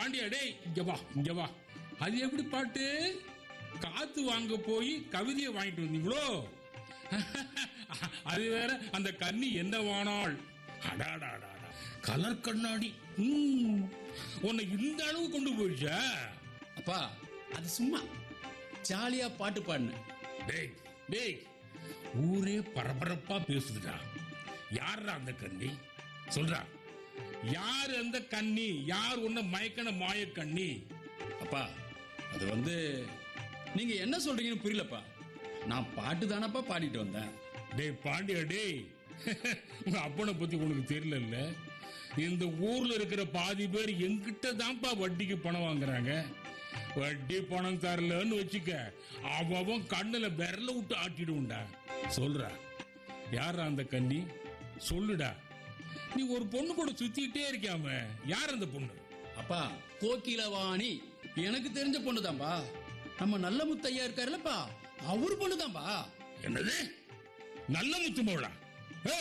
பாண்டியா டேய் இங்க வா இங்க வா அது எப்படி பாட்டு காத்து வாங்க போய் கவிதையை வாங்கிட்டு வந்தீங்களோ அது வேற அந்த கன்னி என்ன வானாள் அடாடாடாடா கலர் கண்ணாடி ம், உன்னை இந்த அளவு கொண்டு போயிடுச்சா அப்பா அது சும்மா ஜாலியா பாட்டு பாடினேன் டேய் டேய் ஊரே பரபரப்பா பேசுதுடா யாரா அந்த கன்னி சொல்றா யார் அந்த கன்னி யார் உன்ன மயக்கன மாய கன்னி அப்பா அது வந்து நீங்க என்ன சொல்றீங்கன்னு புரியலப்பா நான் பாட்டு தானப்பா பாடிட்டு வந்தேன் டேய் பாண்டியா டேய் உங்க அப்பனை பத்தி உனக்கு தெரியல இந்த ஊர்ல இருக்கிற பாதி பேர் என்கிட்ட தான்ப்பா வட்டிக்கு பணம் வாங்குறாங்க வட்டி பணம் தரலன்னு வச்சுக்க அவன் அவன் கண்ணுல விரல விட்டு ஆட்டிடுவோம்டா சொல்றா யாரா அந்த கன்னி சொல்லுடா நீ ஒரு பொண்ணு கூட சுத்திக்கிட்டே இருக்காம யார் அந்த பொண்ணு அப்பா கோகிலவாணி எனக்கு தெரிஞ்ச பொண்ணுதான்பா நம்ம நல்ல முத்தையா இருக்காருல்லப்பா அவரு பொண்ணுதான்பா என்னது நல்ல முத்து மோளா